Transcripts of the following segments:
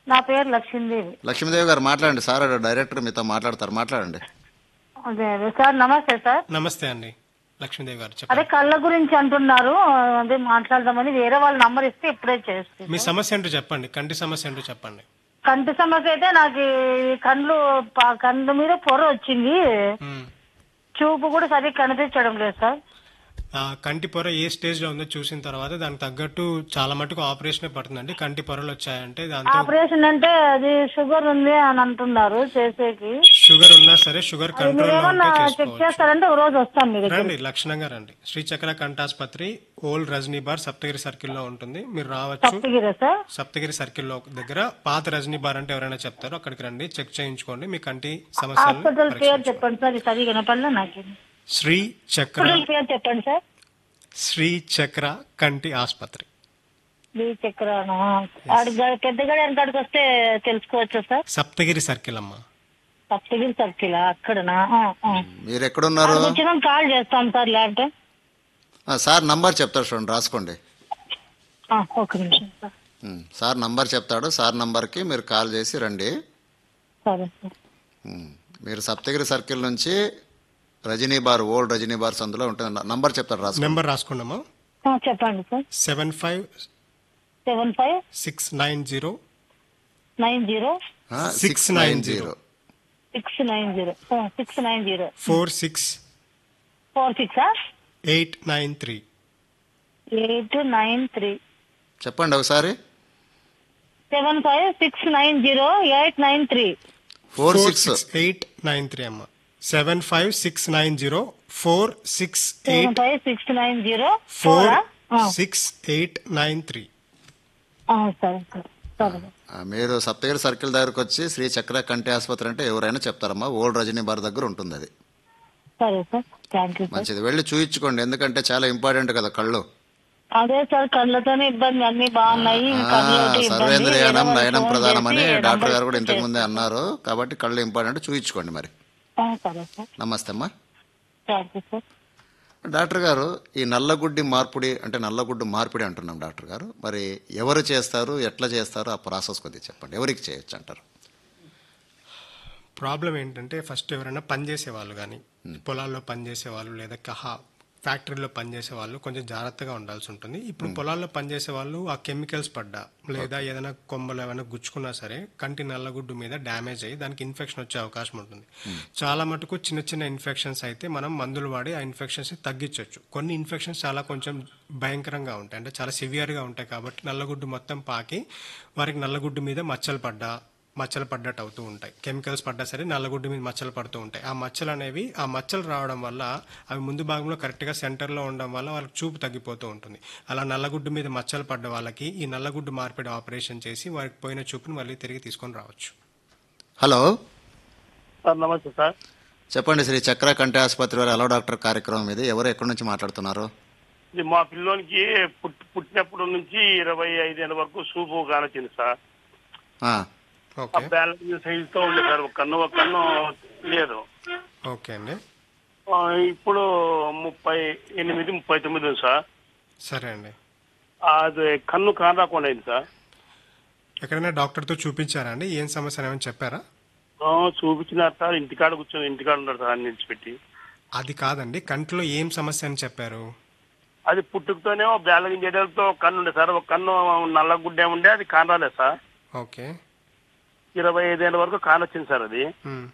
నా పేరు లక్ష్మీదేవి లక్ష్మీదేవి గారు మాట్లాడండి సార్ డైరెక్టర్ మీతో మాట్లాడతారు మాట్లాడండి అదే అదే సార్ నమస్తే సార్ నమస్తే అండి లక్ష్మీదేవి గారు అదే చెప్పండి కళ్ళ గురించి అంటున్నారు అదే మాట్లాడదామని వేరే వాళ్ళ నంబర్ ఇస్తే ఇప్పుడే చేస్తుంది మీ సమస్య ఏంటో చెప్పండి కంటి సమస్య ఏంటో చెప్పండి కంటి సమస్య అయితే నాకు ఈ కళ్ళు ప- కళ్ళు మీద పొర వచ్చింది మ్మ్. చూపు కూడా సరిగ్గా కనిపించడం లేదు సార్ ఆ కంటి పొర ఏ స్టేజ్ లో ఉందో చూసిన తర్వాత దానికి తగ్గట్టు చాలా మటుకు ఆపరేషన్ పడుతుందండి కంటి పొరలు వచ్చాయంటే దాంతో ఆపరేషన్ అంటే అది షుగర్ ఉంది అని అంటున్నారు చేసేకి షుగర్ ఉన్నా సరే షుగర్ అది కంట్రోల్ మీరు లో ఏమన్నా ఉంటే చెక్ చేసుకోవచ్చు చేస్తారంటే ఒక రోజు వస్తాం మీ దగ్గర రండి లక్షణంగా రండి శ్రీచక్ర కంటాస్పత్రి old Rajani bar Saptagiri circle లో ఉంటుంది మీరు రావచ్చు సప్తగిరి సార్ సప్తగిరి సర్కిల్ లో దగ్గర పాత రజనీ బార్ అంటే ఎవరైనా చెప్తారో అక్కడికి రండి చెక్ చేయించుకోండి మీ కంటి సమస్యలను హాస్పిటల్ పేరు పరీక్షించుకోండి. చెప్పండి సార్ ఇది సరిగా వినపడలే నాకు శ్రీ చక్ర హాస్పిటల్ పేరు చెప్పండి సార్ శ్రీ చక్ర కంటి ఆసుపత్రి బీ చక్రానా పెద్దగడ వెనకాడికి వస్తే తెలుసుకోవచ్చా సార్ సప్తగిరి సర్కిల్ అమ్మా సప్తగిరి సర్కిల్ అక్కడనా ఆ, ఆ. మీరు ఎక్కడున్నారు అక్కడికి వచ్చినాక కాల్ చేస్తాం సార్ లేకపోతే ఆ, సార్ నంబర్ చెప్తాడు చూడండి రాసుకోండి ఆ, ఒక నిమిషం సార్ ఉమ్, సార్ నంబర్ చెప్తాడు సార్ నంబర్కి మీరు కాల్ చేసి రండి సరే సార్ ఉమ్, మీరు సప్తగిరి సర్కిల్ నుంచి Rajani bar old Rajani bar సందులో ఉంటుంది నంబర్ చెప్తాడు రాసుకోండి నెంబర్ రాసుకున్నామా ఆ, చెప్పండి sir seven five seven five six nine zero nine zero six nine zero six nine zero six nine zero four six four six eight nine three eight nine three చెప్పండి ఒకసారి seven five six nine zero eight nine three four six eight nine three అమ్మా seven five six nine zero four six seven eight five six nine zero four four six eight nine three సరే sir సరే ఆ, మీరు Saptagiri circle దగ్గరకు వచ్చి శ్రీ చక్ర కంటి ఆసుపత్రి అంటే ఎవరైనా చెప్తారమ్మా ఓల్డ్ రజనీ బార్ దగ్గర ఉంటుంది అది సరే సార్ థ్యాంక్ యూ సార్ మంచిది వెళ్ళి చూయించుకోండి ఎందుకంటే చాలా ఇంపార్టెంట్ కదా కళ్ళు అదే సార్ కళ్ళతోనే ఇబ్బంది అన్ని బాగున్నాయి ఆ, కళ్ళతోటి ఇబ్బంది సర్వేంద్రియానం వేరే నయనం వాళ్ళకి ప్రధానం అని ఫోన్ చేసి డాక్టర్ గారు నంబర్ కూడా ఇంతకు ముందే చేస్తాను. అన్నారు కాబట్టి కళ్ళు ఇంపార్టెంట్ చూయించుకోండి మరి ఆ, సరే సార్ నమస్తే అమ్మా థ్యాంక్ యూ సార్ డాక్టర్ గారు ఈ నల్లగుడ్డి మార్పిడి అంటే నల్లగుడ్డు మార్పిడి అంటున్నాం డాక్టర్ గారు మరి ఎవరు చేస్తారు ఎట్లా చేస్తారు ఆ ప్రాసెస్ కొద్దిగా చెప్పండి ఎవరికి చేయొచ్చు అంటారు ప్రాబ్లం ఏంటంటే ఫస్ట్ ఎవరైనా పనిచేసే వాళ్ళు కానీ పొలాల్లో పనిచేసే వాళ్ళు లేదా కహా ఫ్యాక్టరీలో పనిచేసే వాళ్ళు కొంచెం జాగ్రత్తగా ఉండాల్సి ఉంటుంది ఇప్పుడు పొలాల్లో పనిచేసే వాళ్ళు ఆ కెమికల్స్ పడ్డా లేదా ఏదైనా కొమ్మలు ఏమైనా గుచ్చుకున్నా సరే కంటి నల్లగుడ్డు మీద డ్యామేజ్ అయ్యి దానికి ఇన్ఫెక్షన్ వచ్చే అవకాశం ఉంటుంది చాలా మటుకు చిన్న చిన్న ఇన్ఫెక్షన్స్ అయితే మనం మందులు వాడి ఆ ఇన్ఫెక్షన్స్ తగ్గించవచ్చు కొన్ని ఇన్ఫెక్షన్స్ చాలా కొంచెం భయంకరంగా ఉంటాయి అంటే చాలా సివియర్గా ఉంటాయి కాబట్టి నల్లగుడ్డు మొత్తం పాకి వారికి నల్లగుడ్డు మీద మచ్చలు పడ్డా మచ్చలు పడ్డట్టు అవుతూ ఉంటాయి కెమికల్స్ పడ్డా సరే నల్లగుడ్డు మీద మచ్చలు పడుతూ ఉంటాయి ఆ మచ్చలు అనేవి ఆ మచ్చలు రావడం వల్ల అవి ముందు భాగంలో కరెక్ట్గా సెంటర్లో ఉండడం వల్ల వాళ్ళకి చూపు తగ్గిపోతూ ఉంటుంది అలా నల్లగుడ్డు మీద మచ్చలు పడ్డ వాళ్ళకి ఈ నల్లగుడ్డు మార్పిడి ఆపరేషన్ చేసి వారికి పోయిన చూపుని మళ్ళీ తిరిగి తీసుకొని రావచ్చు హలో సార్ నమస్తే సార్ చెప్పండి శ్రీ చక్ర కంటి ఆసుపత్రి వారి హలో డాక్టర్ కార్యక్రమం ఇది ఎవరు ఎక్కడి నుంచి మాట్లాడుతున్నారు ఇది మా పిల్లోనికి పుట్ పుట్టినప్పటి నుంచి ఇరవై ఐదేళ్ళ వరకు సూపు కానొచ్చింది సార్ ఆ, ఆ ఓకే బ్యాలెన్స్ సైజ్ తో ఉంది సార్ ఒక కన్ను ఒక కన్ను లేదు ఓకే అండి ఆ, ఇప్పుడు ముప్పై ఎనిమిది ముప్పై తొమ్మిది ఉంది సార్ సరే అండి అది కన్ను కానరాకుండా అయింది సార్ ఎక్కడైనా డాక్టర్తో చూపించారా అండి ఏం సమస్య ఏమైనా చెప్పారా ఆ, చూపించినారు సార్ ఇంటికాడ కూర్చొని ఇంటికాడ ఉన్నారు సార్ అన్ని విడిచిపెట్టి అది కాదండి కంటిలో ఏం సమస్య అని చెప్పారు అది పుట్టుకతోనే బ్యాలెన్స్ చేయడంతో కన్ను ఉండే సార్ ఒక కన్ను నల్ల గుడ్డే ఉండే అది కానరాలేదు సార్ ఓకే ఇరవై ఐదేళ్ళ వరకు కానొచ్చింది సార్ అది మ్మ్.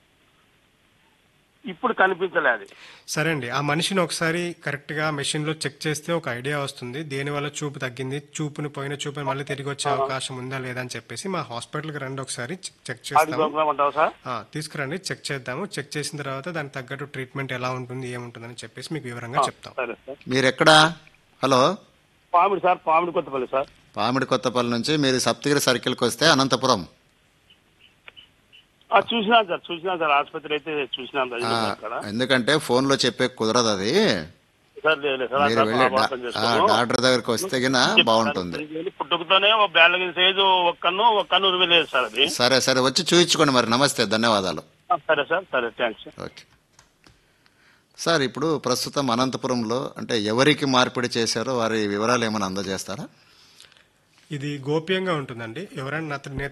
ఇప్పుడు కనిపించలే అది సరే అండి ఆ మనిషిని ఒకసారి కరెక్ట్ గా మెషిన్ లో చెక్ చేస్తే ఒక ఐడియా వస్తుంది దేని వల్ల చూపు తగ్గింది చూపుని పోయిన చూపుని మళ్ళీ తిరిగి వచ్చే అవకాశం ఉందా లేదా అని చెప్పేసి మా హాస్పిటల్ కి రండి ఒకసారి చెక్- చెక్ అది చేస్తాము దొంగమంటావు సార్ ఆ, తీసుకురండి చెక్ చేద్దాము చెక్ చేసిన తర్వాత దానికి తగ్గట్టు ట్రీట్మెంట్ ఎలా ఉంటుంది ఏముంటుందని చెప్పేసి మీకు వివరంగా చెప్తాం సరే సార్ మీరు ఎక్కడా hello Pamidi sir Pamidi Kothapalli sir Pamidi Kothapalli నుంచి మీరు సప్తగిరి సర్కిల్కి వస్తే అనంతపురం ఆ, చూసినాను సార్ చూసినాను సార్ ఆసుపత్రి అయితే చూసినాను సార్ ఆ, ఇది అక్కడ ఎందుకంటే ఫోన్లో చెప్పే కుదరదు అది సార్ లేదు లేదు సార్ మీరు అక్కడ వెళ్ళి ఆపరేషన్ డా- ఆ, చేసుకోను. డాక్టర్ దగ్గరికి వస్తే గిన బాగుంటుంది పుట్టుకతోనే ఒక బ్యాలెన్స్ సైజు ఒక కన్ను ఒక కన్ను ఉరివేలేదు సార్ అది సరే సరే వచ్చి చూయించుకోండి మరి నమస్తే ధన్యవాదాలు ఆ, సరే సార్ సరే థ్యాంక్స్ ఓకే సార్ ఇప్పుడు ప్రస్తుతం అనంతపురంలో అంటే ఎవరికి మార్పిడి చేశారో వారి వివరాలు ఏమైనా అందజేస్తారా ఇది గోప్యంగా ఉంటుందండి ఎవరైనా నాతో